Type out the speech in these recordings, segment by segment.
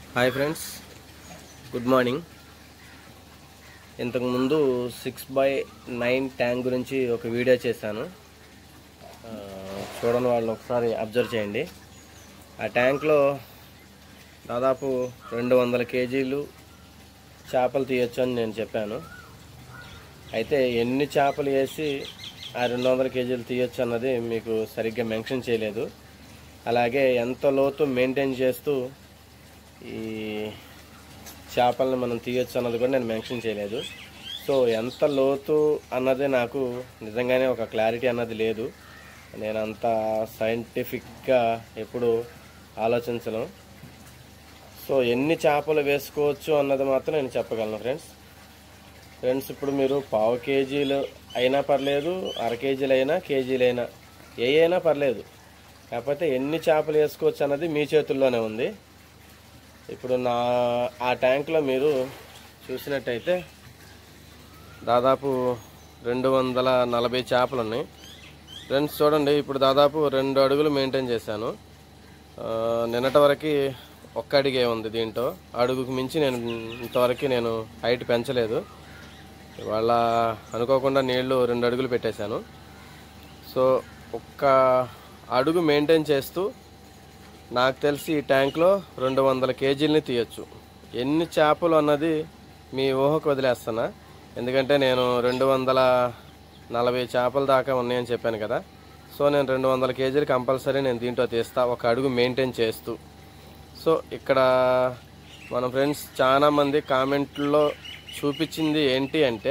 hi friends good morning ఇంతకుముందు six by nine tank గురించి ఒక వీడియో చేశాను ఆ, చూడని వాళ్ళు ఒకసారి అబ్జర్వ్ చేయండి ఆ ట్యాంక్లో దాదాపు రెండు వందల కేజీలు చేపలు తీయొచ్చు అని నేను చెప్పాను అయితే ఎన్ని చేపలు వేసి ఆ రెండు వందల కేజీలు తీయొచ్చు అన్నది మీకు సరిగ్గా మెన్షన్ చేయలేదు అలాగే ఎంత లోతు మెయింటైన్ చేస్తూ ఈ చేపలను మనం తీయొచ్చు అన్నది కూడా నేను మెన్షన్ చేయలేదు సో ఎంత లోతు అన్నది నాకు నిజంగానే ఒక క్లారిటీ అన్నది లేదు నేను అంత సైంటిఫిక్గా ఎప్పుడు ఆలోచించను సో ఎన్ని చేపలు వేసుకోవచ్చు అన్నది మాత్రం నేను చెప్పగలను ఫ్రెండ్స్ ఫ్రెండ్స్ ఇప్పుడు మీరు పావు కేజీలు అయినా పర్లేదు అర కేజీలు అయినా కేజీలు అయినా ఏ అయినా పర్లేదు కాకపోతే ఎన్ని చేపలు వేసుకోవచ్చు అన్నది మీ చేతుల్లోనే ఉంది ఇప్పుడు నా ఆ ట్యాంక్లో మీరు చూసినట్టయితే దాదాపు రెండు వందల నలభై చేపలు ఉన్నాయి ఫ్రెండ్స్ చూడండి ఇప్పుడు దాదాపు రెండు అడుగులు మెయింటైన్ చేశాను ఆ, నిన్నటి వరకు ఒక్క అడిగే ఉంది దీంట్లో అడుగుకు మించి నేను ఇంతవరకు నేను హైట్ పెంచలేదు ఇవాళ అనుకోకుండా నీళ్లు రెండు అడుగులు పెట్టేశాను సో ఒక్క అడుగు మెయింటైన్ చేస్తూ నాకు తెలిసి ఈ ట్యాంక్లో రెండు వందల కేజీలని తీయొచ్చు ఎన్ని చేపలు అన్నది మీ ఊహకు వదిలేస్తున్నా ఎందుకంటే నేను రెండు వందల నలభై చేపల దాకా ఉన్నాయని చెప్పాను కదా సో నేను రెండు వందల కేజీలు కంపల్సరీ నేను దీంట్లో తీస్తా ఒక అడుగు మెయింటైన్ చేస్తూ సో ఇక్కడ మన ఫ్రెండ్స్ చాలా మంది కామెంట్లో చూపించింది ఏంటి అంటే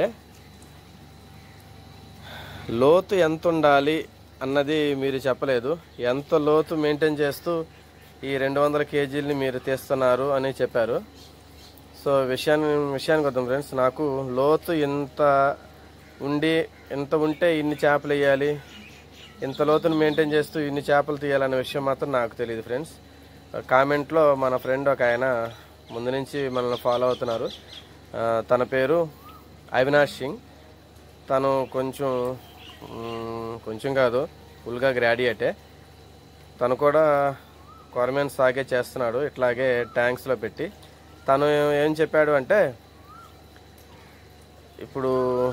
లోతు ఎంత ఉండాలి అన్నది మీరు చెప్పలేదు ఎంత లోతు మెయింటైన్ చేస్తూ ఈ రెండు వందల కేజీలని మీరు తీస్తున్నారు అని చెప్పారు సో విషయాన్ని విషయానికి వద్దాం ఫ్రెండ్స్ నాకు లోతు ఇంత ఉండి ఇంత ఉంటే ఇన్ని చేపలు వేయాలి ఇంత లోతును మెయింటైన్ చేస్తూ ఇన్ని చేపలు తీయాలనే విషయం మాత్రం నాకు తెలియదు ఫ్రెండ్స్ కామెంట్లో మన ఫ్రెండ్ ఒక ఆయన ముందు నుంచి మనల్ని ఫాలో అవుతున్నారు ఆ, తన పేరు అవినాష్ సింగ్ తను కొంచెం మ్, కొంచెం కాదు ఫుల్గా గ్రాడ్యుయేటే తను కూడా కొరమేన్ సాగే చేస్తున్నాడు ఇట్లాగే ట్యాంక్స్లో పెట్టి తను ఏం చెప్పాడు అంటే ఇప్పుడు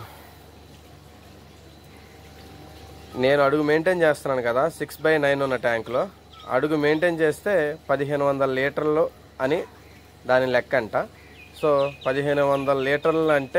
నేను అడుగు మెయింటైన్ చేస్తున్నాను కదా సిక్స్ బై నైన్ ఉన్న ట్యాంక్లో అడుగు మెయింటైన్ చేస్తే పదిహేను వందల లీటర్లు అని దాని లెక్క అంట సో పదిహేను వందల లీటర్లు అంటే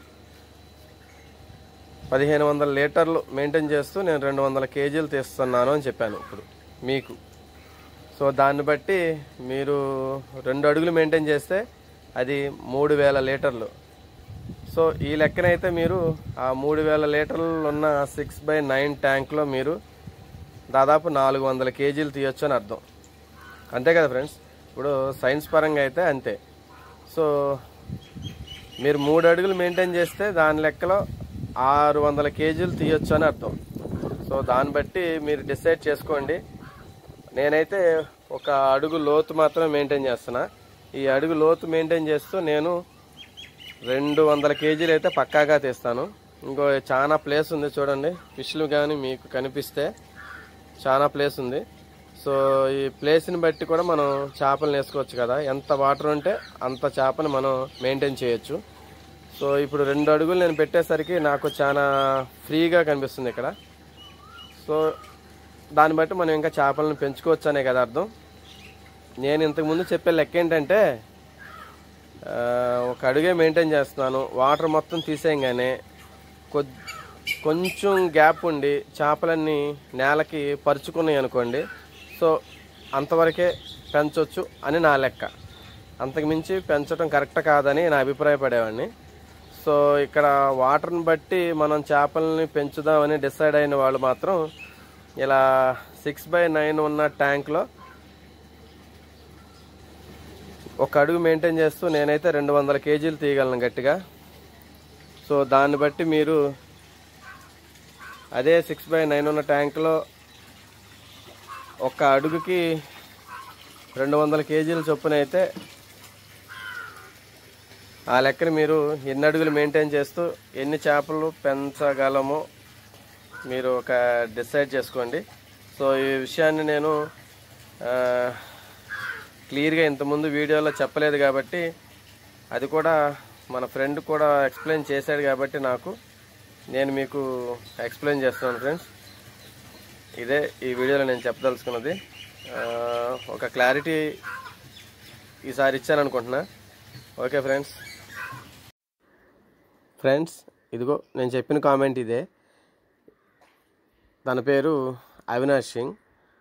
పదిహేను వందల లీటర్లు మెయింటైన్ చేస్తూ నేను రెండు వందల కేజీలు తీస్తున్నాను అని చెప్పాను ఇప్పుడు మీకు సో దాన్ని బట్టి మీరు రెండు అడుగులు మెయింటైన్ చేస్తే అది మూడు వేల లీటర్లు సో ఈ లెక్కనైతే మీరు ఆ మూడు వేల లీటర్లు ఉన్న సిక్స్ బై నైన్ ట్యాంక్లో మీరు దాదాపు నాలుగు వందల కేజీలు తీయొచ్చు అని అర్థం అంతే కదా ఫ్రెండ్స్ ఇప్పుడు సైన్స్ పరంగా అయితే అంతే సో మీరు మూడు అడుగులు మెయింటైన్ చేస్తే దాని లెక్కలో ఆరు వందల కేజీలు తీయొచ్చు అని అర్థం సో దాన్ని బట్టి మీరు డిసైడ్ చేసుకోండి నేనైతే ఒక అడుగు లోతు మాత్రమే మెయింటైన్ చేస్తున్నా ఈ అడుగు లోతు మెయింటైన్ చేస్తూ నేను రెండు వందల కేజీలు అయితే పక్కాగా తీస్తాను ఇంకో చాలా ప్లేస్ ఉంది చూడండి ఫిష్లు కానీ మీకు కనిపిస్తే చాలా ప్లేస్ ఉంది సో ఈ ప్లేస్ని బట్టి కూడా మనం చేపలు వేసుకోవచ్చు కదా ఎంత వాటర్ ఉంటే అంత చేపని మనం మెయింటైన్ చేయొచ్చు సో ఇప్పుడు రెండు అడుగులు నేను పెట్టేసరికి నాకు చాలా ఫ్రీగా కనిపిస్తుంది ఇక్కడ సో దాన్ని బట్టి మనం ఇంకా చేపలను పెంచుకోవచ్చు అనే కదా అర్థం నేను ఇంతకుముందు చెప్పే లెక్క ఏంటంటే ఆ, ఒక అడుగే మెయింటైన్ చేస్తున్నాను వాటర్ మొత్తం తీసేయంగానే కొద్ కొంచెం గ్యాప్ ఉండి చేపలన్నీ నేలకి పరుచుకున్నాయి అనుకోండి సో అంతవరకే పెంచవచ్చు అని నా లెక్క అంతకుమించి పెంచడం కరెక్ట్ కాదని నా అభిప్రాయపడేవాడిని సో ఇక్కడ వాటర్ని బట్టి మనం చేపలని పెంచుదామని డిసైడ్ అయిన వాళ్ళు మాత్రం ఇలా సిక్స్ బై నైన్ ఉన్న ట్యాంక్లో ఒక అడుగు మెయింటైన్ చేస్తూ నేనైతే రెండు వందల కేజీలు తీయగలను గట్టిగా సో దాన్ని బట్టి మీరు అదే సిక్స్ బై నైన్ ఉన్న ట్యాంక్లో ఒక అడుగుకి రెండు వందల కేజీల చొప్పున అయితే ఆ లెక్కన మీరు ఎన్ని అడుగులు మెయింటైన్ చేస్తూ ఎన్ని చేపలు పెంచగలమో మీరు ఒక డిసైడ్ చేసుకోండి సో ఈ విషయాన్ని నేను ఆ, క్లియర్గా ఇంతకుముందు వీడియోలో చెప్పలేదు కాబట్టి అది కూడా మన ఫ్రెండ్ కూడా ఎక్స్ప్లెయిన్ చేశాడు కాబట్టి నాకు నేను మీకు ఎక్స్ప్లెయిన్ చేస్తున్నాను ఫ్రెండ్స్ ఇదే ఈ వీడియోలో నేను చెప్పదలుచుకున్నది ఆ, ఒక క్లారిటీ ఈసారి ఇచ్చాను అనుకుంటున్నా ఓకే ఫ్రెండ్స్ ఫ్రెండ్స్ ఇదిగో నేను చెప్పిన కామెంట్ ఇదే తన పేరు అవినాష్ సింగ్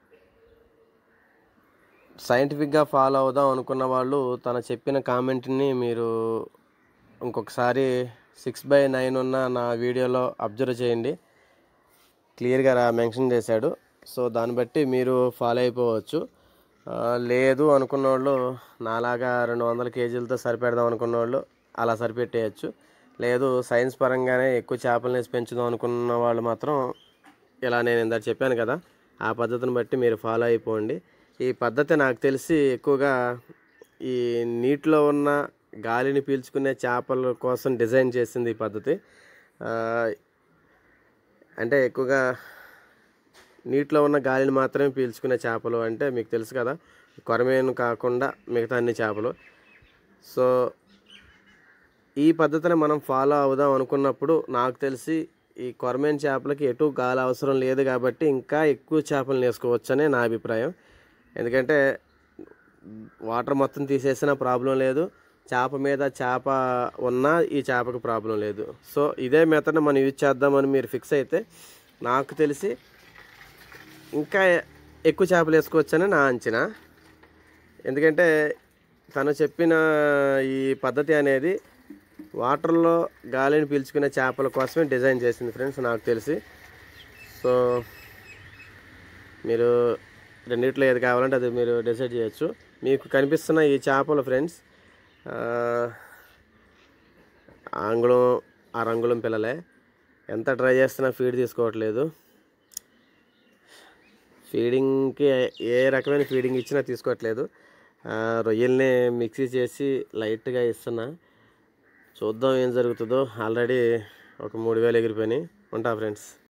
సైంటిఫిక్గా ఫాలో అవుదాం అనుకున్న వాళ్ళు తన చెప్పిన కామెంట్ని మీరు ఇంకొకసారి సిక్స్ బై నైన్ ఉన్న నా వీడియోలో అబ్జర్వ్ చేయండి క్లియర్గా రా మెన్షన్ చేశాడు సో దాన్ని బట్టి మీరు ఫాలో అయిపోవచ్చు ఆ, లేదు అనుకున్న వాళ్ళు నాలాగా రెండు వందల కేజీలతో సరిపెడదాం అనుకున్న వాళ్ళు అలా సరిపెట్టేయచ్చు లేదు సైన్స్ పరంగానే ఎక్కువ చేపలను వేసి పెంచుదాం అనుకున్న వాళ్ళు మాత్రం ఇలా నేను ఇందాక చెప్పాను కదా ఆ పద్ధతిని బట్టి మీరు ఫాలో అయిపోండి ఈ పద్ధతి నాకు తెలిసి ఎక్కువగా ఈ నీటిలో ఉన్న గాలిని పీల్చుకునే చేపల కోసం డిజైన్ చేసింది ఈ పద్ధతి ఆ, అంటే ఎక్కువగా నీటిలో ఉన్న గాలిని మాత్రమే పీల్చుకునే చేపలు అంటే మీకు తెలుసు కదా కొరమేను కాకుండా మిగతా అన్ని చేపలు సో ఈ పద్ధతిని మనం ఫాలో అవుదాం అనుకున్నప్పుడు నాకు తెలిసి ఈ కొరమేన్ చేపలకి ఎటు గాలి అవసరం లేదు కాబట్టి ఇంకా ఎక్కువ చేపలు వేసుకోవచ్చనే నా అభిప్రాయం ఎందుకంటే వాటర్ మొత్తం తీసేసినా ప్రాబ్లం లేదు చేప మీద చేప ఉన్నా ఈ చేపకు ప్రాబ్లం లేదు సో ఇదే మెథడ్ మనం యూజ్ చేద్దామని మీరు ఫిక్స్ అయితే నాకు తెలిసి ఇంకా ఎక్కువ చేపలు వేసుకోవచ్చని నా అంచనా ఎందుకంటే తను చెప్పిన ఈ పద్ధతి అనేది వాటర్లో గాలిని పీల్చుకునే చేపల కోసమే డిజైన్ చేసింది ఫ్రెండ్స్ నాకు తెలిసి సో మీరు రెండిట్లో ఏది కావాలంటే అది మీరు డిసైడ్ చేయొచ్చు మీకు కనిపిస్తున్న ఈ చేపలు ఫ్రెండ్స్ ఆ, ఆంగుళం ఆ రంగుళం పిల్లలే ఎంత ట్రై చేస్తున్నా ఫీడ్ తీసుకోవట్లేదు ఫీడింగ్కి ఏ రకమైన ఫీడింగ్ ఇచ్చినా తీసుకోవట్లేదు ఆ, రొయ్యల్ని మిక్సీ చేసి లైట్గా ఇస్తున్నా చూద్దాం ఏం జరుగుతుందో ఆల్రెడీ ఒక మూడు వేలు ఎగిరిపోయినాయి ఉంటా ఫ్రెండ్స్